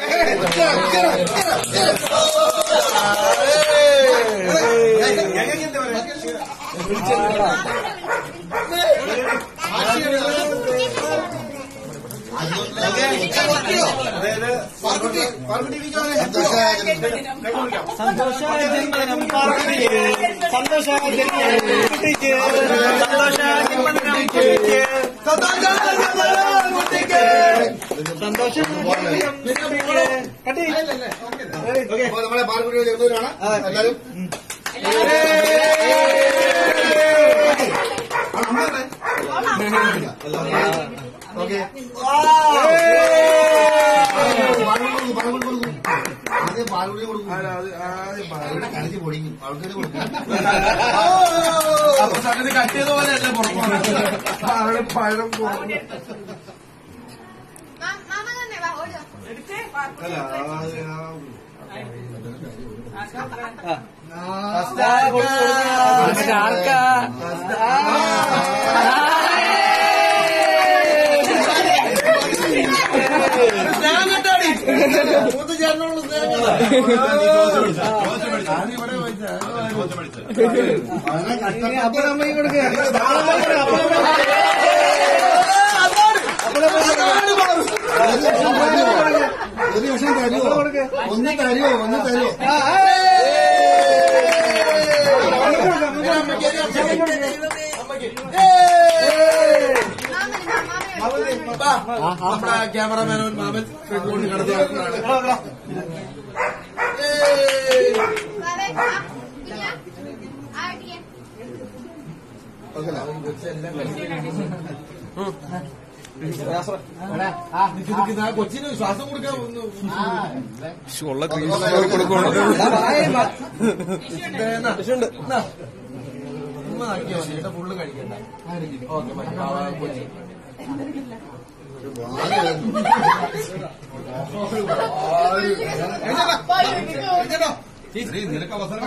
സന്തോഷമായ ജന്മദിനം പാർവതിക്ക് സന്തോഷമായ ജന്മദിനം കുട്ടിക്ക് സന്തോഷമായ ജന്മദിനം കുട്ടിക്ക് സന്തോഷമായ ജന്മദിനം കുട്ടിക്ക് കട്ടി അപ്പൊ നമ്മുടെ പാലക്കുടി ചേർന്നവരാണ് എല്ലാവരും ഓക്കെ പാലക്കുടി കൊടുക്കും ആദ്യം പാലക്കുടി കൊടുക്കും ഇവിടെ കളിച്ച് പൊടിക്കും ആൾക്കാർ കൊടുക്കും അപ്പൊ സംഗതി കട്ടിയതുപോലെ അല്ല പുറത്തു അവിടെ പഴം മാമ തന്നെ വാ ഓടുക ആർക്കാ അങ്ങനെ കഷ്ടപ്പെട്ട് അപ്പനമ്മയും കൊടുക്കുക ഒരു വിഷം തരുമോ ഒന്ന് തരുമോ ഒന്ന് തരുമോ നമ്മുടെ ക്യാമറമാനവൻ മാമൻ കൊണ്ട് കടത്തി വാവേ ആ ഇല്ല ആ ഇടിയൻ കൊച്ചിന് ശ്വാസം കൊടുക്കാൻ ഒന്ന് ഉമ്മ ആക്കിയാ മതി കേട്ടോ ഫുള്ള് കഴിക്കണ്ട ഓക്കെ മതി പാവാ കൊച്ചി നിനക്ക് അവസരം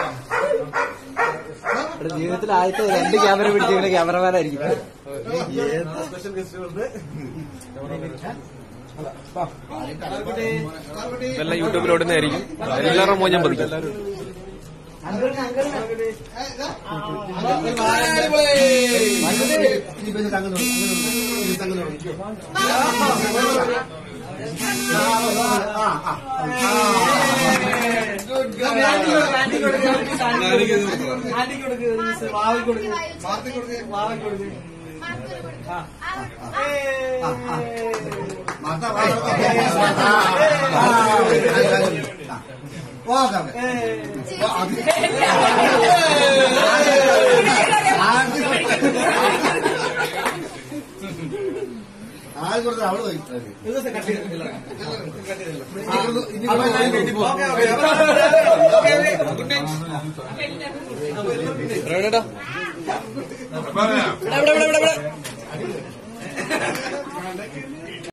ജീവിതത്തിൽ ആദ്യത്തെ രണ്ട് ക്യാമറ പിടിച്ചിങ്ങനെ ക്യാമറമാനായിരിക്കും സ്പെഷ്യൽ ഗസ്റ്റുകളുണ്ട് ഇതെല്ലാം യൂട്യൂബിലോടുന്നതായിരിക്കും എല്ലാവരുടെ മോചം പതിക്കും മാർക്കൊരു കൊടുക്കുക ആര് കൊടുത്ത അവള് പോയി എവിടെടാ പറയാം